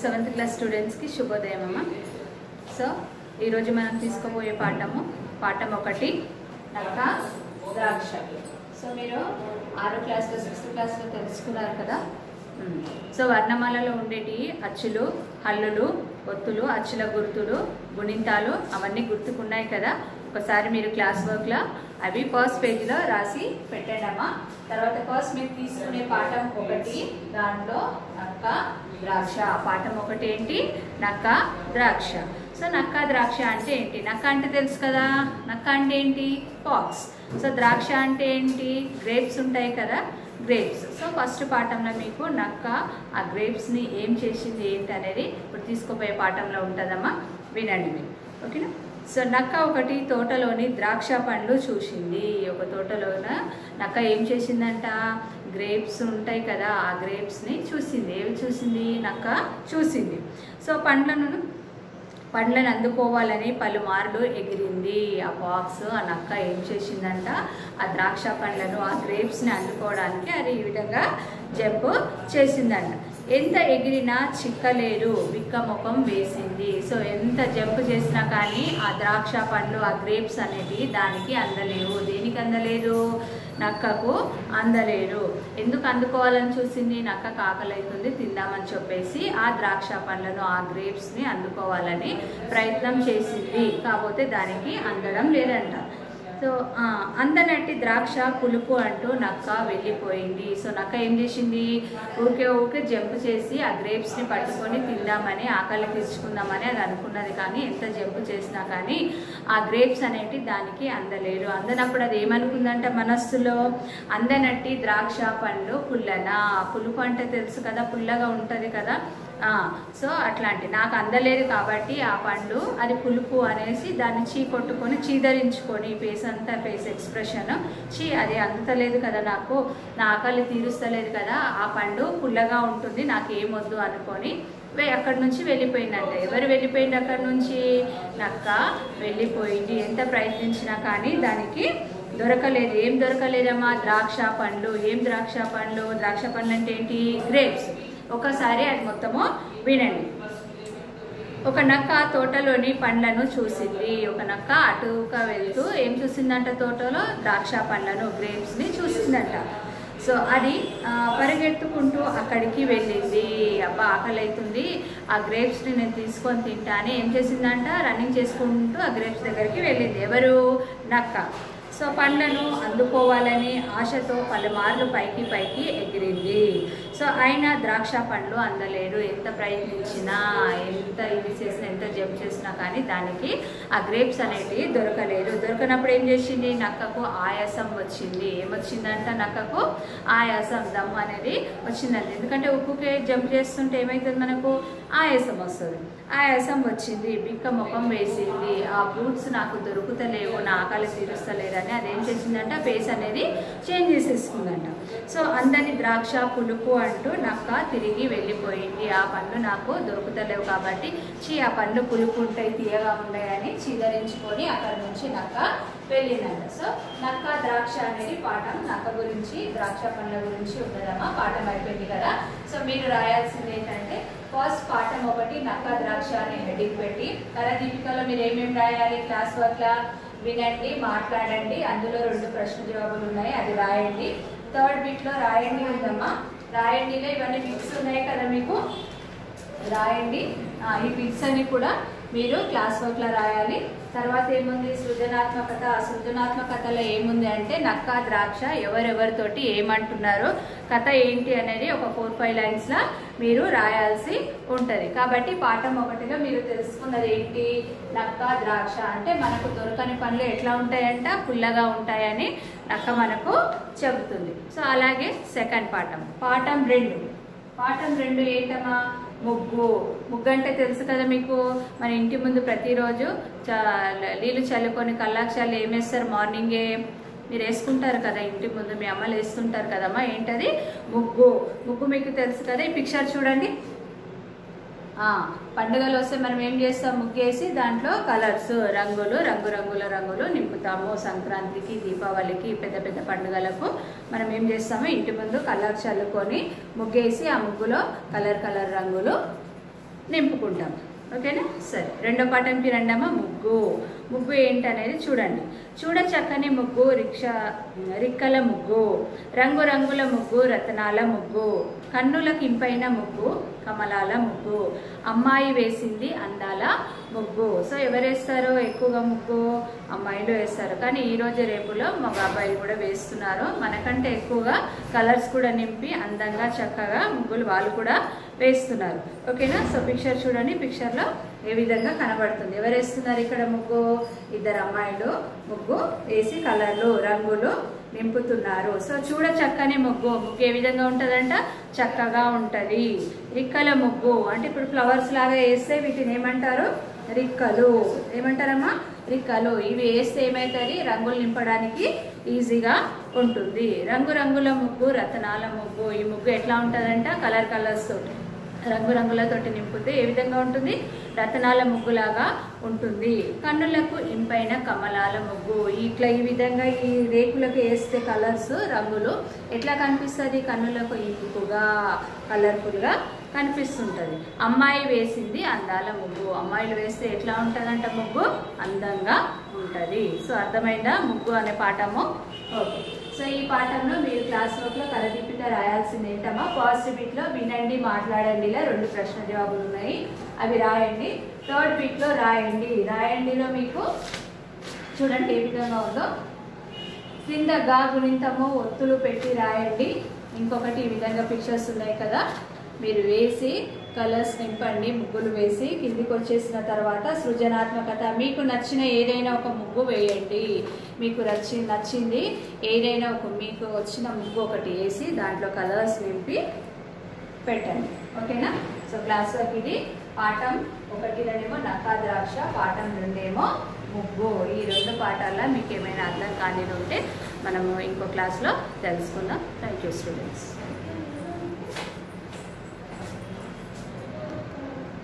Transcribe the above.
Seventh class స్టూడెంట్స్కి శుభోదయం అమ్మ సో ఈరోజు మనం తీసుకోబోయే పాఠము పాఠం ఒకటి నక్క ద్రాక్ష సో మీరు ఆరో క్లాస్లో సిక్స్త్ క్లాస్లో తెలుసుకున్నారు కదా మ్మ్. సో వర్ణమాలలో ఉండేటి అచ్చులు హల్లులు ఒత్తులు అచ్చుల గుర్తులు గుణింతాలు అవన్నీ గుర్తుకున్నాయి కదా ఒకసారి మీరు క్లాస్ వర్క్లో అవి ఫస్ట్ పేజీలో రాసి పెట్టండి అమ్మా తర్వాత ఫస్ట్ మీరు తీసుకునే పాఠం ఒకటి దాంట్లో నక్క ద్రాక్ష పాఠం ఒకటి ఏంటి నక్క ద్రాక్ష సో నక్క ద్రాక్ష అంటే ఏంటి నక్క అంటే తెలుసు కదా నక్క అంటే ఏంటి పాక్స్ సో ద్రాక్ష అంటే ఏంటి గ్రేప్స్ ఉంటాయి కదా గ్రేప్స్ సో ఫస్ట్ పాఠంలో మీకు నక్క ఆ గ్రేప్స్ని ఏం చేసింది ఏంటి అనేది ఇప్పుడు తీసుకుపోయే పాఠంలో ఉంటుందమ్మా వినండి మీరు ఓకేనా సో నక్క ఒకటి తోటలోని ద్రాక్ష పండ్లు చూసింది ఒక తోటలోన నక్క ఏం చేసిందంట గ్రేప్స్ ఉంటాయి కదా ఆ గ్రేప్స్ని చూసింది ఏవి చూసింది నక్క చూసింది సో పండ్లను పండ్లను అందుకోవాలని పలుమార్లు ఎగిరింది ఆ బాక్స్ ఆ నక్క ఏం చేసిందంట ఆ ద్రాక్ష పండ్లను ఆ గ్రేప్స్ని అందుకోవడానికి అది ఈ విధంగా జంప్ చేసిందంట ఎంత ఎగిరినా చిక్కలేదు బిక్క ముఖం వేసింది సో ఎంత జంప్ చేసినా కానీ ఆ ద్రాక్ష పండ్లు ఆ గ్రేప్స్ అనేవి దానికి అందలేవు దేనికి అందలేదు నక్కకు అందలేరు ఎందుకు అందుకోవాలని చూసింది నక్క కాకలైతుంది తిందామని చెప్పేసి ఆ ద్రాక్ష పండ్లను ఆ గ్రేప్స్ని అందుకోవాలని ప్రయత్నం చేసింది కాకపోతే దానికి అందడం లేదంట సో ఆ, అందనట్టి ద్రాక్ష పులుపు అంటూ నక్క వెళ్ళిపోయింది సో నక్క ఏం చేసింది ఊరికే ఊరికే జంప్ చేసి ఆ గ్రేప్స్ని పట్టుకొని తిందామని ఆకలి తీర్చుకుందామని అది అనుకున్నది కానీ ఎంత జంప్ చేసినా కానీ ఆ గ్రేప్స్ అనేటి దానికి అందలేరు అందనప్పుడు అది ఏమనుకుందంట మనస్సులో అందనట్టి ద్రాక్ష పండ్లు పుల్లనా పులుపు అంటే తెలుసు కదా పుల్లగా ఉంటుంది కదా ఆ, సో అట్లాంటి నాకు అందలేదు కాబట్టి ఆ పండు అది పులుపు అనేసి దాన్ని చీ కొట్టుకొని చీదరించుకొని ఫేస్ అంతా ఫేస్ ఎక్స్ప్రెషన్ చీ అది అందలేదు కదా నాకు నా ఆకలి తీరుస్తలేదు కదా ఆ పండు పుల్లగా ఉంటుంది నాకు ఏమొద్దు అనుకొని వే అక్కడి నుంచి వెళ్ళిపోయిందంట ఎవరు వెళ్ళిపోయింది అక్కడి నుంచి నక్క వెళ్ళిపోయింది ఎంత ప్రయత్నించినా కానీ దానికి దొరకలేదు ఏం దొరకలేదమ్మా ద్రాక్ష పండ్లు ఏం ద్రాక్ష పండ్లు ద్రాక్ష పండ్లు అంటే ఏంటి గ్రేప్స్ ఒకసారి అది మొత్తము వినండి ఒక నక్క తోటలోని పండ్లను చూసింది ఒక నక్క అటుగా వెళ్తూ ఏం చూసిందంట తోటలో ద్రాక్ష పండ్లను గ్రేప్స్ని చూసిందంట సో అది ఆ, పరిగెత్తుకుంటూ అక్కడికి వెళ్ళింది అబ్బా ఆకలి అవుతుంది ఆ గ్రేప్స్ని నేను తీసుకొని తింటా అని ఏం చేసిందంట రన్నింగ్ చేసుకుంటూ ఆ గ్రేప్స్ దగ్గరికి వెళ్ళింది ఎవరు నక్క సో పండ్లను అందుకోవాలని ఆశతో పలుమార్లు పైకి పైకి ఎగిరింది సో అయినా ద్రాక్ష పండ్లు అందలేడు ఎంత ప్రయత్నించినా ఎంత ఇది చేసినా ఎంత జంప్ చేసినా కానీ దానికి ఆ గ్రేప్స్ అనేటివి దొరకలేదు దొరకనప్పుడు ఏం చేసింది నక్కకు ఆయాసం వచ్చింది ఏమొచ్చిందంట నక్కకు ఆయాసం దమ్ అనేది వచ్చిందంట ఎందుకంటే ఉప్పుకే జంప్ చేస్తుంటే ఏమవుతుంది మనకు ఆయాసం వస్తుంది ఆయాసం వచ్చింది బిక్క ముఖం వేసింది ఆ ఫ్రూట్స్ నాకు దొరుకుతలేవు నా ఆకలి తీరుస్తలేదని అదేం చేసిందంట ఫేస్ అనేది చేంజ్ చేసేసుకుందంట సో అందని ద్రాక్ష పులుపు అంటూ నక్క తిరిగి వెళ్ళిపోయింది ఆ పండ్లు నాకు దొరుకుతలేవు కాబట్టి చీ ఆ పండ్లు పులుపు ఉంటాయి తీయగా ఉన్నాయని చీదరించుకొని అక్కడ నుంచి నక్క వెళ్ళిందంట సో నక్క ద్రాక్ష అనేది పాఠం నక్క గురించి ద్రాక్ష పండ్ల గురించి ఉన్నదమ్మా పాఠం అయిపోయింది కదా సో మీరు రాయాల్సింది ఏంటంటే ఫస్ట్ పాఠం ఒకటి నక్క ద్రాక్ష అనే హెడ్డింగ్ పెట్టి కళ దీపికలో మీరు ఏమేమి రాయాలి క్లాస్ వర్క్లా వినండి మాట్లాడండి అందులో రెండు ప్రశ్న జవాబులు ఉన్నాయి అది రాయండి థర్డ్ బిట్లో రాయండి ఉందమ్మా రాయండిలో ఇవన్నీ బిట్స్ ఉన్నాయి కదా మీకు రాయండి ఆ, ఈ బిట్స్ అన్ని కూడా మీరు క్లాస్ వర్క్లో రాయాలి తర్వాత ఏముంది సృజనాత్మకత ఆ సృజనాత్మకతలో ఏముంది అంటే నక్క ద్రాక్ష ఎవరెవరితోటి ఏమంటున్నారో కథ ఏంటి అనేది ఒక ఫోర్ ఫైవ్ లైన్స్లో మీరు రాయాల్సి ఉంటుంది కాబట్టి పాఠం ఒకటిలో మీరు తెలుసుకున్నది ఏంటి నక్క ద్రాక్ష అంటే మనకు దొరకని పనులు ఎట్లా ఉంటాయంట పుల్లగా ఉంటాయని నక్క మనకు చెబుతుంది సో అలాగే సెకండ్ పాఠం పాఠం రెండు పాఠం రెండు ఏంటమ్మా ముగ్గు ముగ్గు అంటే తెలుసు కదా మీకు మన ఇంటి ముందు ప్రతిరోజు చ నీళ్ళు చల్లుకొని కల్లాక్షాలు ఏం వేస్తారు మార్నింగే మీరు వేసుకుంటారు కదా ఇంటి ముందు మీ అమ్మలు వేస్తుంటారు కదమ్మా ఏంటది ముగ్గు ముగ్గు మీకు తెలుసు కదా ఈ పిక్చర్ చూడండి ఆ, పండుగలు వస్తే మనం ఏం చేస్తాం ముగ్గేసి దాంట్లో కలర్స్ రంగులు రంగురంగుల రంగులు నింపుతాము సంక్రాంతికి దీపావళికి పెద్ద పెద్ద పండుగలకు మనం ఏం చేస్తాము ఇంటి ముందు కలర్ చల్లుకొని ముగ్గేసి ఆ ముగ్గులో కలర్ కలర్ రంగులు నింపుకుంటాం ఓకేనా సరే రెండో పాఠంకి రండమ్మా ముగ్గు ముగ్గు ఏంటనేది చూడండి చూడ చక్కని ముగ్గు రిక్షా రిక్కల ముగ్గు రంగు రంగుల ముగ్గు రతనాల ముగ్గు కన్నులకు ఇంపైన ముగ్గు కమలాల ముగ్గు అమ్మాయి వేసింది అందాల ముగ్గు సో ఎవరు వేస్తారో ఎక్కువగా ముగ్గు అమ్మాయిలు వేస్తారు కానీ ఈ రోజు రేపులో మగ అబ్బాయిలు కూడా వేస్తున్నారు మనకంటే ఎక్కువగా కలర్స్ కూడా నింపి అందంగా చక్కగా ముగ్గులు వాళ్ళు కూడా వేస్తున్నారు ఓకేనా సో పిక్చర్ చూడండి పిక్చర్లో ఏ విధంగా కనబడుతుంది ఎవరు వేస్తున్నారు ఇక్కడ ముగ్గు ఇద్దరు అమ్మాయిలు ముగ్గు వేసి కలర్లు రంగులు నింపుతున్నారు సో చూడ చక్కని ముగ్గు ముగ్గు ఏ విధంగా ఉంటుందంట చక్కగా ఉంటుంది రిక్కల ముగ్గు అంటే ఇప్పుడు ఫ్లవర్స్ లాగా వేస్తే వీటిని ఏమంటారు రిక్కలు ఏమంటారమ్మా రిక్కలు ఇవి వేస్తే ఏమవుతుంది రంగులు నింపడానికి ఈజీగా ఉంటుంది రంగురంగుల ముగ్గు రతనాల ముగ్గు ఈ ముగ్గు ఎట్లా ఉంటుందంట కలర్ కలర్స్ తోటి రంగురంగులతోటి నింపితే ఏ విధంగా ఉంటుంది రతనాల ముగ్గులాగా ఉంటుంది కన్నులకు ఇంపైన కమలాల ముగ్గు ఇట్లా ఈ విధంగా ఈ రేకులకు వేస్తే కలర్స్ రంగులు ఎట్లా కనిపిస్తుంది కన్నులకు ఇంపుగా కలర్ఫుల్గా కనిపిస్తుంటుంది అమ్మాయి వేసింది అందాల ముగ్గు అమ్మాయిలు వేస్తే ఎట్లా ఉంటుందంట ముగ్గు అందంగా ఉంటుంది సో అర్థమైందా ముగ్గు అనే పాఠము ఓకే సో ఈ పాఠంలో మీరు క్లాస్ వర్క్లో కరదీపిక రాయాల్సింది ఏంటమ్మా పాజిటివ్ బిట్లో వినండి మాట్లాడండిలో రెండు ప్రశ్న జవాబులు ఉన్నాయి అవి రాయండి థర్డ్ బిట్లో రాయండి రాయండిలో మీకు చూడండి ఏ విధంగా ఉందో కింద గా గుణింతము ఒత్తులు పెట్టి రాయండి ఇంకొకటి ఈ విధంగా పిక్చర్స్ ఉన్నాయి కదా మీరు వేసి కలర్స్ నింపండి ముగ్గులు వేసి కిందికి వచ్చేసిన తర్వాత సృజనాత్మకత మీకు నచ్చిన ఏదైనా ఒక ముగ్గు వేయండి మీకు నచ్చి నచ్చింది ఏదైనా ఒక మీకు వచ్చిన ముగ్గు ఒకటి వేసి దాంట్లో కలర్స్ నింపి పెట్టండి ఓకేనా సో క్లాస్ వర్క్ ఇది పాఠం ఒకటిలోనేమో నక్కా ద్రాక్ష పాఠం రెండేమో ముగ్గు ఈ రెండు పాఠాల్లో మీకు ఏమైనా అర్థం కానిది ఉంటే మనము ఇంకో క్లాస్లో తెలుసుకుందాం థ్యాంక్ యూ స్టూడెంట్స్